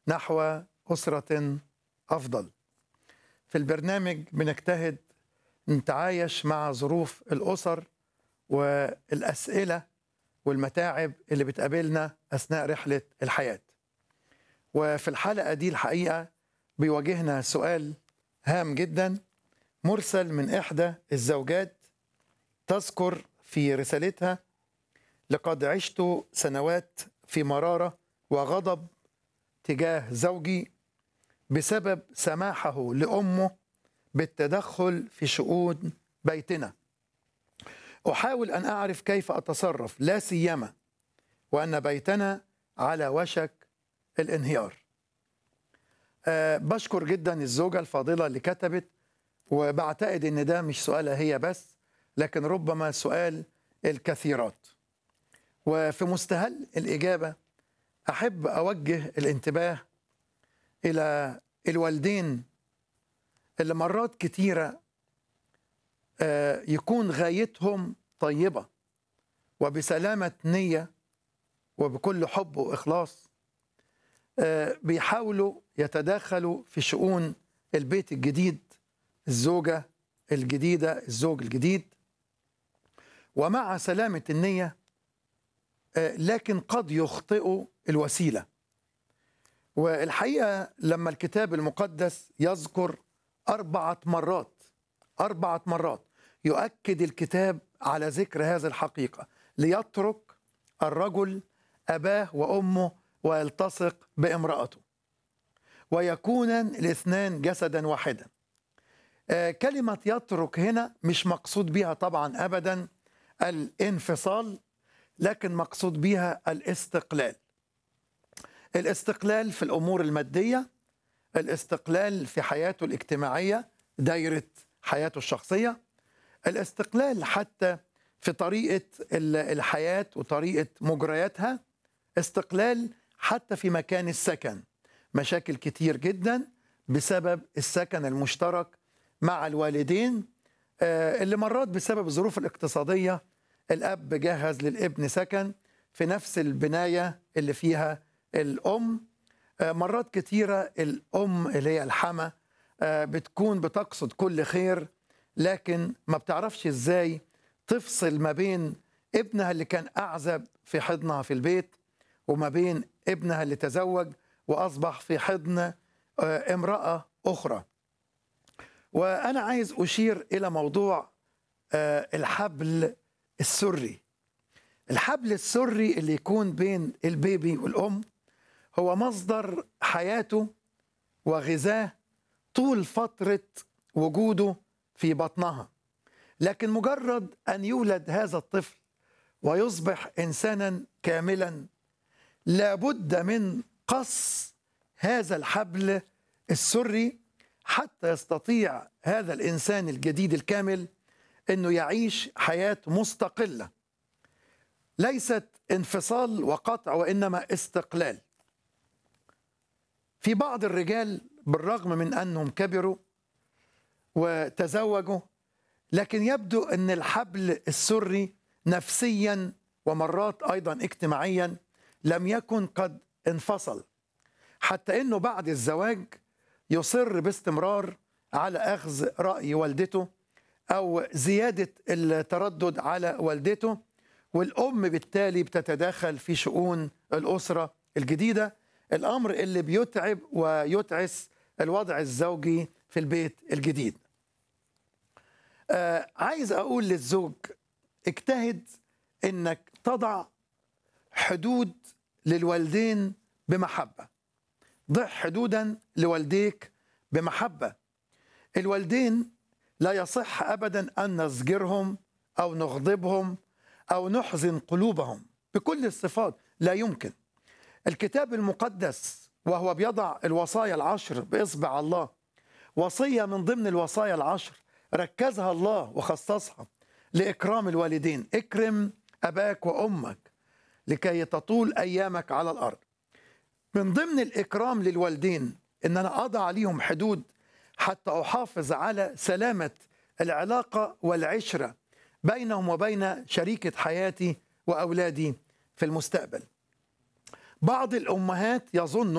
نحو أسرة أفضل في البرنامج بنجتهد نتعايش مع ظروف الأسر والأسئلة والمتاعب اللي بتقابلنا أثناء رحلة الحياة وفي الحلقة دي الحقيقة بيواجهنا سؤال هام جدا مرسل من إحدى الزوجات تذكر في رسالتها لقد عشت سنوات في مرارة وغضب تجاه زوجي بسبب سماحه لأمه بالتدخل في شؤون بيتنا أحاول أن أعرف كيف أتصرف لا سيما وأن بيتنا على وشك الانهيار أه بشكر جدا الزوجة الفاضلة اللي كتبت وبعتقد أن ده مش سؤالها هي بس لكن ربما سؤال الكثيرات وفي مستهل الإجابة أحب أوجه الانتباه إلى الوالدين اللي مرات كتيرة يكون غايتهم طيبة وبسلامة نية وبكل حب وإخلاص بيحاولوا يتداخلوا في شؤون البيت الجديد الزوجة الجديدة الزوج الجديد ومع سلامة النية لكن قد يخطئوا الوسيلة والحقيقة لما الكتاب المقدس يذكر أربعة مرات أربعة مرات يؤكد الكتاب على ذكر هذه الحقيقة ليترك الرجل أباه وأمه ويلتصق بامرأته ويكونا الاثنان جسدا واحدا آه كلمة يترك هنا مش مقصود بها طبعا أبدا الانفصال لكن مقصود بها الاستقلال الاستقلال في الأمور المادية الاستقلال في حياته الاجتماعية دايرة حياته الشخصية الاستقلال حتى في طريقة الحياة وطريقة مجرياتها استقلال حتى في مكان السكن مشاكل كتير جدا بسبب السكن المشترك مع الوالدين اللي مرات بسبب الظروف الاقتصادية الأب جهز للابن سكن في نفس البناية اللي فيها الأم مرات كتيرة الأم اللي هي الحما بتكون بتقصد كل خير لكن ما بتعرفش ازاي تفصل ما بين ابنها اللي كان أعزب في حضنها في البيت وما بين ابنها اللي تزوج وأصبح في حضن امرأة أخرى وأنا عايز أشير إلى موضوع الحبل السري الحبل السري اللي يكون بين البيبي والأم هو مصدر حياته وغذاه طول فترة وجوده في بطنها لكن مجرد أن يولد هذا الطفل ويصبح إنسانا كاملا لابد من قص هذا الحبل السري حتى يستطيع هذا الإنسان الجديد الكامل أنه يعيش حياة مستقلة ليست انفصال وقطع وإنما استقلال في بعض الرجال بالرغم من أنهم كبروا وتزوجوا لكن يبدو أن الحبل السري نفسيا ومرات أيضا اجتماعيا لم يكن قد انفصل حتى أنه بعد الزواج يصر باستمرار على أخذ رأي والدته أو زيادة التردد على والدته والأم بالتالي بتتداخل في شؤون الأسرة الجديدة الأمر اللي بيتعب ويتعس الوضع الزوجي في البيت الجديد آه عايز أقول للزوج اجتهد أنك تضع حدود للوالدين بمحبة ضع حدودا لوالديك بمحبة الوالدين لا يصح أبدا أن نزجرهم أو نغضبهم أو نحزن قلوبهم بكل الصفات لا يمكن الكتاب المقدس وهو بيضع الوصايا العشر بإصبع الله وصية من ضمن الوصايا العشر ركزها الله وخصصها لإكرام الوالدين اكرم أباك وأمك لكي تطول أيامك على الأرض من ضمن الإكرام للوالدين إن أنا أضع ليهم حدود حتى أحافظ على سلامة العلاقة والعشرة بينهم وبين شريكة حياتي وأولادي في المستقبل بعض الأمهات يظن